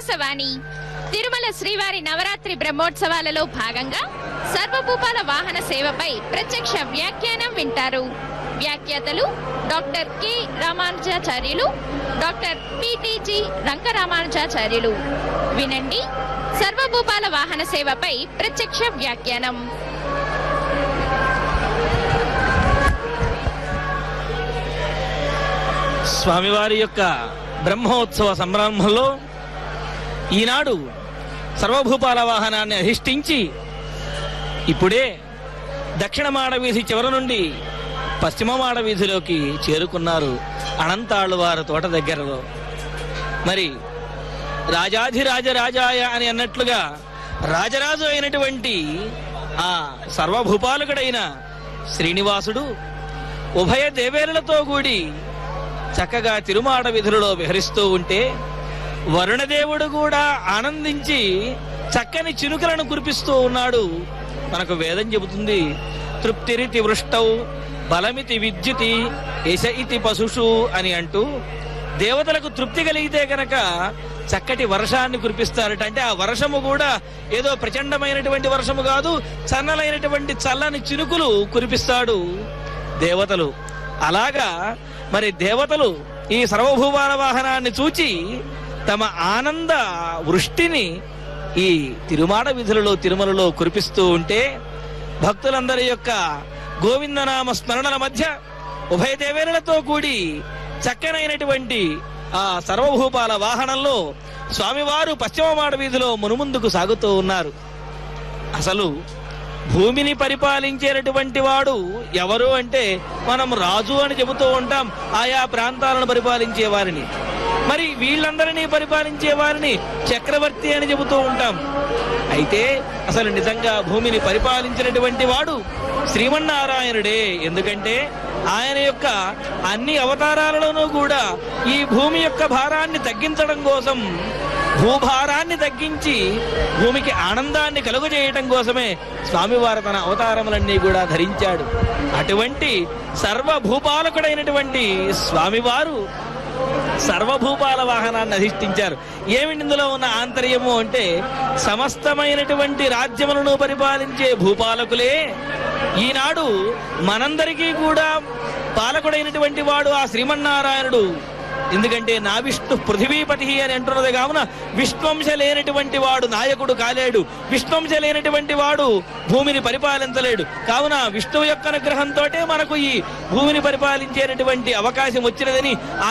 ఆకాశవాణి తిరుమల శ్రీవారి నవరాత్రి బ్రహ్మోత్సవాలలో భాగంగా సర్వభూపాల వాహన సేవపై ప్రత్యక్ష వ్యాఖ్యానం వింటారు వ్యాఖ్యాతలు doctor K Ramanujacharyulu doctor PTG Rangaramanujacharyulu వినండి సర్వభూపాల వాహన సేవపై ప్రత్యక్ష వ్యాఖ్యానం స్వామివారి యొక్క బ్రహ్మోత్సవ సంరంభంలో ఈనాడు సర్వభూపాల వాహనాన్ని అధిష్ఠించి ఇప్పుడే దక్షిణ మాడవీధి చివరి నుండి పశ్చిమ మాడవీధిలోకి చేరుకున్నారు అనంతాళ్ళవారి తోట దగ్గరలో మరి రాజాధిరాజ రాజాయ అని అన్నట్లుగా రాజరాజు అయినటువంటి ఆ సర్వభూపాలకుడైన శ్రీనివాసుడు ఉభయ దేవేరులతో కూడి చక్కగా తిరుమాడ విధులలో విహరిస్తూ ఉంటే వరుణదేవుడు కూడా ఆనందించి చక్కని చినుకలను కురిపిస్తూ ఉన్నాడు మనకు వేదం చెబుతుంది తృప్తిరితి వృష్టౌ బలమితి విద్యుతి యశ ఇతి పశుషు అని అంటూ దేవతలకు తృప్తి కలిగితే గనక చక్కటి వర్షాన్ని కురిపిస్తారట అంటే ఆ వర్షము కూడా ఏదో ప్రచండమైనటువంటి వర్షము కాదు చన్నలైనటువంటి చల్లని చినుకులు కురిపిస్తాడు దేవతలు అలాగా మరి దేవతలు ఈ సర్వభూమాల వాహనాన్ని చూచి తమ ఆనంద వృష్టిని ఈ తిరుమాడ విధులలో తిరుమలలో కురిపిస్తూ ఉంటే భక్తులందరి యొక్క గోవిందనామ స్మరణల మధ్య ఉభయ దేవేరులతో కూడి చక్కనైనటువంటి ఆ సర్వభూపాల వాహనంలో స్వామివారు పశ్చిమ మాడ వీధిలో మునుముందుకు సాగుతూ ఉన్నారు అసలు భూమిని పరిపాలించేటటువంటి వాడు ఎవరు అంటే మనం రాజు అని చెబుతూ ఉంటాం ఆయా ప్రాంతాలను పరిపాలించే వారిని మరి వీళ్ళందరినీ పరిపాలించే వారిని చక్రవర్తి అని చెబుతూ ఉంటాం అయితే అసలు నిజంగా భూమిని పరిపాలించినటువంటి వాడు శ్రీమన్నారాయణుడే ఎందుకంటే ఆయన యొక్క అన్ని అవతారాలలోనూ కూడా ఈ భూమి యొక్క భారాన్ని తగ్గించడం కోసం భూభారాన్ని తగ్గించి భూమికి ఆనందాన్ని కలుగజేయటం కోసమే స్వామివారు తన అవతారములన్నీ కూడా ధరించాడు అటువంటి సర్వభూపాలకుడైనటువంటి స్వామివారు సర్వభూపాల వాహనాన్ని అధిష్ఠించారు ఏమిటి ఇందులో ఉన్న ఆంతర్యము అంటే సమస్తమైనటువంటి రాజ్యములను పరిపాలించే భూపాలకులే ఈనాడు మనందరికీ కూడా పాలకుడైనటువంటి వాడు ఆ శ్రీమన్నారాయణుడు ఎందుకంటే నా విష్ణు పృథివీపతి అని అంటున్నది కావున విష్ణువంశ లేనటువంటి వాడు నాయకుడు కాలేడు విష్ణువంశ లేనటువంటి వాడు భూమిని పరిపాలించలేడు కావున విష్ణువు యొక్క అనుగ్రహంతో మనకు ఈ భూమిని పరిపాలించేటటువంటి అవకాశం వచ్చినదని